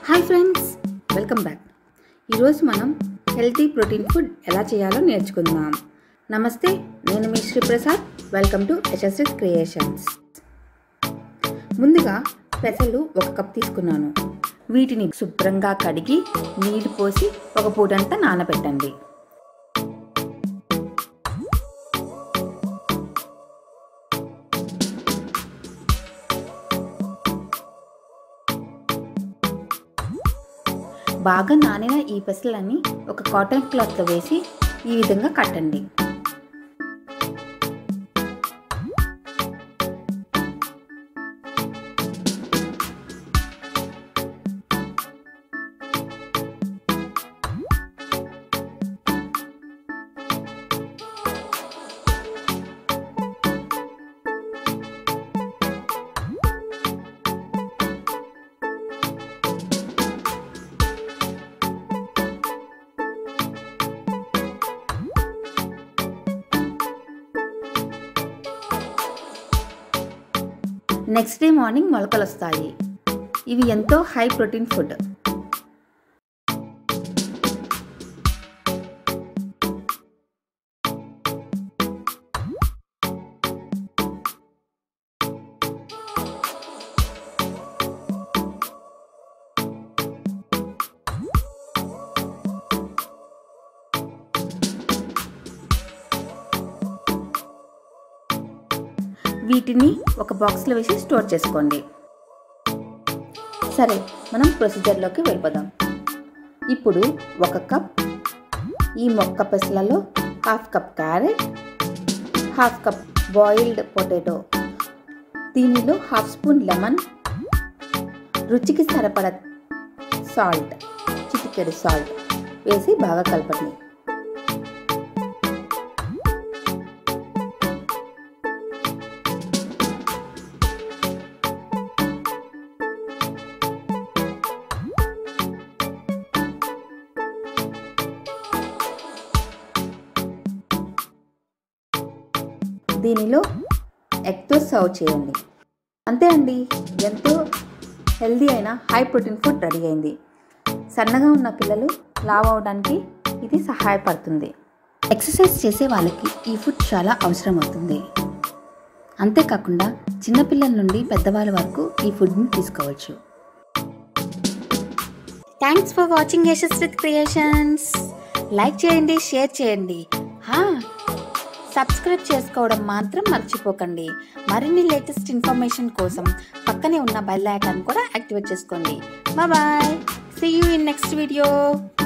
hi friends welcome back ఈరోజు మనం healthy protein food ఎలా చేయాలో నేర్చుకుందాం నమస్తే నేను మీ Sriprasad welcome to HSS creations ముందుగా పెసలు ఒక కప్ తీసుకున్నాను వీటిని శుభ్రంగా కడిగి నీళ్లు పోసి ఒక పూటంతా నానబెట్టండి బాగా నానిన ఈ పెసలని ఒక కాటన్ క్లాత్లో వేసి ఈ విధంగా కట్టండి నెక్స్ట్ డే మార్నింగ్ మొలకలు వస్తాయి ఇవి ఎంతో హై ప్రోటీన్ ఫుడ్ వీటిని ఒక బాక్స్లో వేసి స్టోర్ చేసుకోండి సరే మనం ప్రొసీజర్లోకి వెళ్ళిపోదాం ఇప్పుడు ఒక కప్ ఈ మొక్క పెసలలో half cup carrot half cup boiled potato దీనిలో హాఫ్ స్పూన్ లెమన్ రుచికి సరిపడ సాల్ట్ చిటికెడు సాల్ట్ వేసి బాగా కలపండి దీనిలో ఎగ్తో సర్వ్ చేయండి అంతే అండి ఎంతో హెల్దీ అయిన హై ప్రోటీన్ ఫుడ్ రెడీ అయింది సన్నగా ఉన్న పిల్లలు లావ్ అవడానికి ఇది సహాయపడుతుంది ఎక్సర్సైజ్ చేసే వాళ్ళకి ఈ ఫుడ్ చాలా అవసరం అవుతుంది అంతేకాకుండా చిన్నపిల్లల నుండి పెద్దవాళ్ళ వరకు ఈ ఫుడ్ని తీసుకోవచ్చు thanks for watching Yashas with creations like చేయండి షేర్ చేయండి హా, సబ్స్క్రైబ్ చేసుకోవడం మాత్రం మర్చిపోకండి మరిన్ని లేటెస్ట్ ఇన్ఫర్మేషన్ కోసం పక్కనే ఉన్న బెల్ ఐకాన్ కూడా యాక్టివేట్ చేసుకోండి bye see you in next video